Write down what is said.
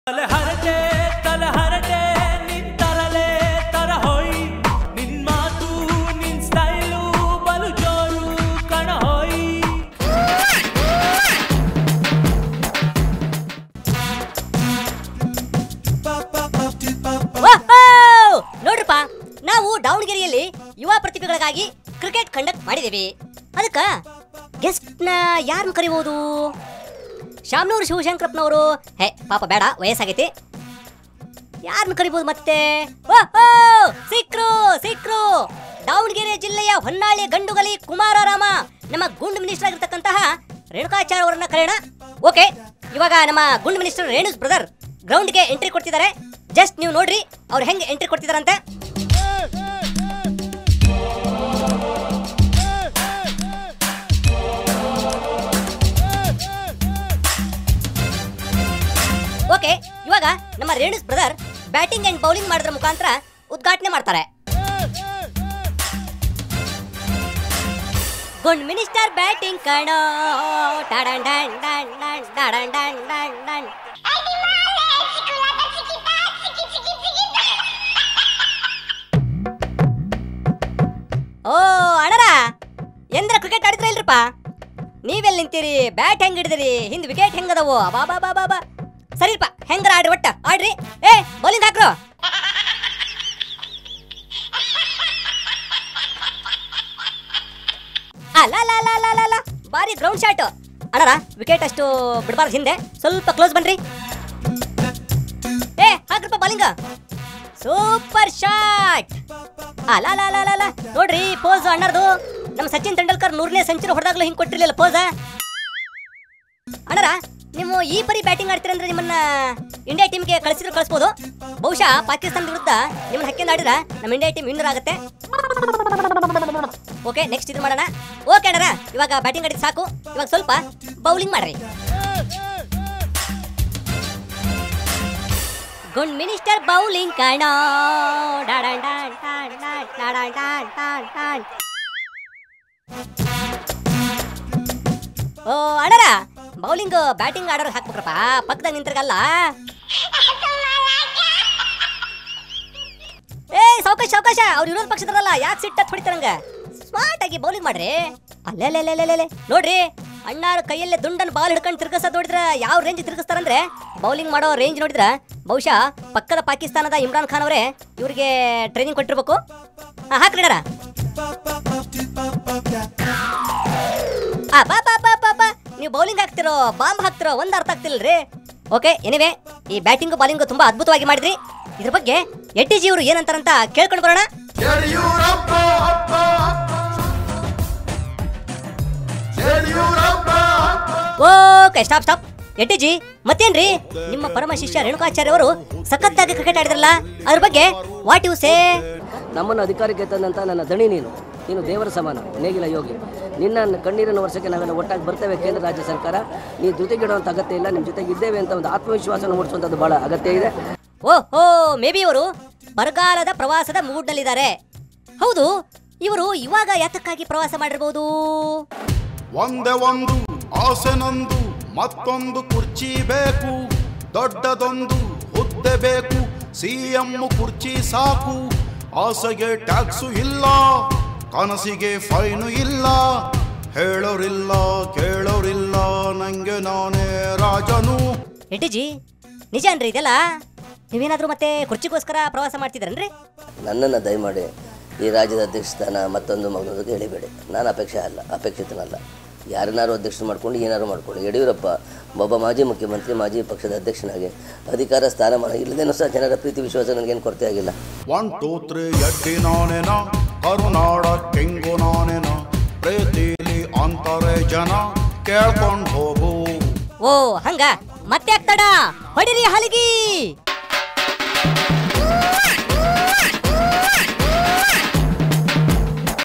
ತಲೆ ಹರಟೆ ತಲೆ ಹರಟೆ ನಿನ್ ತರಲೆ ತರ ಹೋಯ್ ನಿನ್ ಮಾತು ನಿನ್ ಸ್ಟೈಲು ಬಲು ಜೋರು ಕಣ ಹೋಯ್ ವಾಹ್! ನೋಡ್ರಪ್ಪ ನಾವು ದಾವಣಗೆರೆಯಲ್ಲಿ ಯುವ ಪ್ರತಿಭೆಗಳಿಗಾಗಿ ಕ್ರಿಕೆಟ್ ಕಂಡಕ್ಟ್ ಮಾಡಿದ್ದೀವಿ ಅದಕ್ಕ ಗೆಸ್ಟ್ನ ಯಾರನ್ನ ಕರಿಬಹುದು ಶಾಮ್ನೂರು ಶಿವಶಂಕರಪ್ಪನವರು ಹೇ ಪಾಪ ಬೇಡ ವಯಸ್ಸಾಗೈತಿ ಯಾರನ್ನ ಕರಿಬಹುದು ಮತ್ತೆ ಓಹೋ ಸಿಕ್ರು ಸಿಕ್ರು ದಾವಣಗೆರೆ ಜಿಲ್ಲೆಯ ಹೊನ್ನಾಳಿ ಗಂಡುಗಲಿ ಕುಮಾರರಾಮ ನಮ್ಮ ಗುಂಡು ಮಿನಿಸ್ಟರ್ ಆಗಿರ್ತಕ್ಕಂತಹ ರೇಣುಕಾಚಾರ್ಯ ಅವರನ್ನ ಕರೆಯೋಣ ಓಕೆ ಇವಾಗ ನಮ್ಮ ಗುಂಡು ಮಿನಿಸ್ಟರ್ ರೇಣುಸ್ ಬ್ರದರ್ ಗ್ರೌಂಡ್ಗೆ ಎಂಟ್ರಿ ಕೊಡ್ತಿದ್ದಾರೆ ಜಸ್ಟ್ ನೀವು ನೋಡ್ರಿ ಅವ್ರು ಹೆಂಗೆ ಎಂಟ್ರಿ ಕೊಡ್ತಿದಾರಂತೆ ಓಕೆ ಇವಾಗ ನಮ್ಮ Renu's brother batting and bowling ಮಾಡೋದ್ರ ಮುಖಾಂತರ ಉದ್ಘಾಟನೆ ಮಾಡ್ತಾರೆ ಗುಂಡ್ ಮಿನಿಸ್ಟರ್ ಬ್ಯಾಟಿಂಗ್ ಕಣೋ ಟಾಡನ್ ಡನ್ ಡನ್ ಡನ್ ಟಾಡನ್ ಡನ್ ಡನ್ ಡನ್ ಓ ಅಣ್ಣರ ಎಂದ್ರ ಕ್ರಿಕೆಟ್ ಆಡಿದ್ರ ಇಲ್ರಪ್ಪ ನೀವೆಲ್ಲಿ ನಿಂತೀರಿ ಬ್ಯಾಟ್ ಹೆಂಗ್ ಹಿಡಿದಿರಿ ಹಿಂದ್ ವಿಕೆಟ್ ಹೆಂಗದವು ಬಾ ಬಾ ಬಾ ಬಾ ಬಾ ಸರಿಪ್ಪ ಹೆಂಗ್ರ ಆಡ್ರಿ ಒಟ್ಟ ಆಡ್ರಿ ಏ ಬೌಲಿಂಗ್ ಹಾಕ್ರು ಅಲ್ಲ ಅಲ್ಲ ಅಲ್ಲ ಅಲ್ಲ ಅಲ್ಲ ಅಲ್ಲ ಬಾರಿ ಗ್ರೌಂಡ್ ಶಾಟ್ ಅಣ್ಣರ ವಿಕೆಟ್ ಅಷ್ಟು ಬಿಡಬಾರ್ದು ಹಿಂದೆ ಸ್ವಲ್ಪ ಕ್ಲೋಸ್ ಬನ್ರಿ ಏ ಹಾಕ್ರಪ್ಪ ಬಾಲಿಂಗ ಸೂಪರ್ ಶಾಟ್ ಅಲ್ಲ ಅಲ್ಲ ಅಲ್ಲ ಅಲ್ಲ ಅಲ್ಲ ನೋಡ್ರಿ ಪೋಸ್ ಅಣ್ಣರ್ದು ನಮ್ಮ ಸಚಿನ್ ತೆಂಡೂಲ್ಕರ್ ನೂರನೇ ಸೆಂಚುರಿ ಹೊಡೆದಾಗ್ಲೂ ಹಿಂಗ್ ಕೊಟ್ಟಿರ್ಲಿಲ್ಲ ಪೋಸ ಅಣ್ಣರ ನೀವು ಈ ಪರಿ ಬ್ಯಾಟಿಂಗ್ ಆಡ್ತೀರಂದ್ರೆ ನಿಮ್ಮನ್ನ ಇಂಡಿಯಾ ಟೀಮ್ಗೆ ಕಳಿಸಿದ್ರು ಕಳಿಸ್ಬೋದು ಬಹುಶಃ ಪಾಕಿಸ್ತಾನ ವಿರುದ್ಧ ನಿಮ್ಮನ್ನ ಹಕ್ಕಿಂದ ಆಡಿದ್ರೆ ನಮ್ಮ ಇಂಡಿಯಾ ಟೀಮ್ ವಿನ್ನರ್ ಆಗುತ್ತೆ ಓಕೆ ನೆಕ್ಸ್ಟ್ ಇದು ಮಾಡೋಣ ಓಕೆ ಅಣ್ಣರ ಇವಾಗ ಬ್ಯಾಟಿಂಗ್ ಆಡಿದ್ ಸಾಕು ಇವಾಗ ಸ್ವಲ್ಪ ಬೌಲಿಂಗ್ ಮಾಡ್ರಿ ಗುಡ್ ಮಿನಿಸ್ಟರ್ ಬೌಲಿಂಗ್ ಕಣ ಡಾಡನ್ ಡಾನ್ ಡಾನ್ ಡಾನ್ ಡಾಡನ್ ಡಾನ್ ಡಾನ್ ಡಾನ್. ಓ ಅಣ್ಣರ ಬೌಲಿಂಗ್ ಬ್ಯಾಟಿಂಗ್ ಆಡೋರ್ ಹಾಕ್ಬೇಕ್ರಪ್ಪ ಪಕ್ಕದಾಗ ನಿಂತಿರ್ಗಲ್ಲ ಏ ಸಾವಕಾಶ ಸಾವಕಾಶ ಅವ್ರು ವಿರೋಧ ಪಕ್ಷದವರಲ್ಲ ಯಾಕೆ ಸಿಟ್ಟ ಹೊಡಿತಾರಂಗ ಸ್ಮಾರ್ಟ್ ಆಗಿ ಬೌಲಿಂಗ್ ಮಾಡ್ರಿ ಅಲ್ಲೇ ನೋಡ್ರಿ ಅಣ್ಣಾರ ಕೈಯಲ್ಲೇ ದುಂಡನ್ ಬಾಲ್ ಹಿಡ್ಕೊಂಡು ತಿರ್ಗಸೋದ್ ನೋಡಿದ್ರ ಯಾವ ರೇಂಜ್ ತಿರ್ಗಿಸ್ತಾರಂದ್ರೆ ಬೌಲಿಂಗ್ ಮಾಡೋ ರೇಂಜ್ ನೋಡಿದ್ರ ಬಹುಶಃ ಪಕ್ಕದ ಪಾಕಿಸ್ತಾನದ ಇಮ್ರಾನ್ ಖಾನ್ ಅವರೇ ಇವ್ರಿಗೆ ಟ್ರೈನಿಂಗ್ ಕೊಟ್ಟಿರ್ಬೇಕು ಹಾ ಹಾಕ್ರಿ ಅಣ್ಣಾರ. ಆ ಬಾ ಬಾ ಬಾ ಬಾ ಬಾ ನೀವು ಬೌಲಿಂಗ್ ಹಾಕ್ತಿರೋ ಬಾಂಬ್ ಹಾಕ್ತಿರೋ ಒಂದ್ ಅರ್ಥ ಆಗ್ತಿಲ್ರಿ ಓಕೆ ಎನಿವೆ ಈ ಬ್ಯಾಟಿಂಗ್ ಬಾಲಿಂಗ್ ತುಂಬಾ ಅದ್ಭುತವಾಗಿ ಮಾಡಿದ್ರಿ ಇದ್ರ ಬಗ್ಗೆ ಎಟ್ಟಿ ಜಿ ಅವರು ಏನಂತಾರಂತ ಕೇಳ್ಕೊಂಡು ಬರೋಣ ಯಡಿಯೂರಪ್ಪ ಅಪ್ಪ ಯಡಿಯೂರಪ್ಪ ಓಕೆ ಸ್ಟಾಪ್ ಸ್ಟಾಪ್ ಎಟ್ಟಿ ಜಿ ಮತ್ತೇನ್ರಿ ನಿಮ್ಮ ಪರಮ ಶಿಷ್ಯ ರೇಣುಕಾಚಾರ್ಯ ಅವರು ಸಖತ್ತಾಗಿ ಕ್ರಿಕೆಟ್ ಆಡಿದ್ರಲ್ಲ ಅದ್ರ ಬಗ್ಗೆ ವಾಟ್ ಯು ಸೇ ನಮ್ಮನ್ನು ಅಧಿಕಾರಕ್ಕೆ ತಂದಂಥ ನನ್ನ ದಣಿ ನೀನು ನೀನು ದೇವರ ಸಮಾನ ನೇಗಿಲ ಯೋಗಿ ನಿನ್ನ ಕಣ್ಣೀರಿನ ವರ್ಷಕ್ಕೆ ನಾವೆಲ್ಲ ಒಟ್ಟಾಗಿ ಬರ್ತೇವೆ ಕೇಂದ್ರ ರಾಜ್ಯ ಸರ್ಕಾರ ನೀ ಜೊತೆಗಿಡುವಂಥ ಅಗತ್ಯ ಇಲ್ಲ ನಿಮ್ಮ ಜೊತೆಗೆ ಇದ್ದೇವೆ ಅಂತ ಒಂದು ಆತ್ಮವಿಶ್ವಾಸ ಮೂಡಿಸುವಂಥದ್ದು ಬಹಳ ಅಗತ್ಯ ಇದೆ ಓಹೋ ಮೇ ಬಿ ಇವರು ಬರಗಾಲದ ಪ್ರವಾಸದ ಮೂಡ್ನಲ್ಲಿದ್ದಾರೆ ಹೌದು ಇವರು ಇವಾಗ ಯಾತಕ್ಕಾಗಿ ಪ್ರವಾಸ ಮಾಡಿರ್ಬೋದು ಒಂದೇ ಒಂದು ಆಸೆ ನಂದು ಮತ್ತೊಂದು ಕುರ್ಚಿ ಬೇಕು ದೊಡ್ಡದೊಂದು ಹುದ್ದೆ ಬೇಕು ಸಿಎಂ ಕುರ್ಚಿ ಸಾಕು ಆಸೆಗೆ ಟ್ಯಾಕ್ಸು ಇಲ್ಲ ಕನಸಿಗೆ ಫೈನು ಇಲ್ಲ ಹೇಳೋರಿಲ್ಲ ಕೇಳೋರಿಲ್ಲ ನಂಗೆ ನಾನೇ ರಾಜನು ಎಟಿಜಿ ನಿಜ ಅನ್ರಿ ಇದೆಲ್ಲ ನೀವೇನಾದ್ರೂ ಮತ್ತೆ ಕುರ್ಚಿಗೋಸ್ಕರ ಪ್ರವಾಸ ಮಾಡ್ತಿದ್ರನ್ರಿ ನನ್ನನ್ನು ದಯಮಾಡಿ ಈ ರಾಜ್ಯದ ಅಧ್ಯಕ್ಷ ಸ್ಥಾನ ಮತ್ತೊಂದು ಮಗನೊಂದು ಹೇಳಿಬೇಡಿ ನಾನು ಅಪೇಕ್ಷೆ ಅಲ್ಲ ಅಪೇಕ್ಷಿತನಲ್ಲ ಯಾರನ್ನಾರು ಅಧ್ಯಕ್ಷರು ಮಾಡ್ಕೊಂಡು ಏನಾರು ಮಾಡ್ಕೊಂಡು ಯಡಿಯೂರಪ್ಪ ಒಬ್ಬ ಮಾಜಿ ಮುಖ್ಯಮಂತ್ರಿ ಮಾಜಿ ಪಕ್ಷದ ಅಧ್ಯಕ್ಷನಾಗಿ ಅಧಿಕಾರ ಸ್ಥಾನಮಾನ ಇಲ್ಲದೇನೂ ಸಹ ಜನರ ಪ್ರೀತಿ ವಿಶ್ವಾಸ ನನಗೇನು ಕೊರತೆ ಆಗಿಲ್ಲ ಒನ್ ಟೂ ತ್ರೀ ಎಡ್ಡಿ ನಾನೇನ ಕರುನಾಡ ಕೆಂಗು ನಾನೇನ ಪ್ರೀತಿಲಿ ಅಂತಾರೆ ಜನ ಕೇಳ್ಕೊಂಡು ಹೋಗು ಓ ಹಂಗ ಮತ್ತೆ ಆಗ್ತಾಡ ಹೊಡಿರಿ ಹಲಗಿ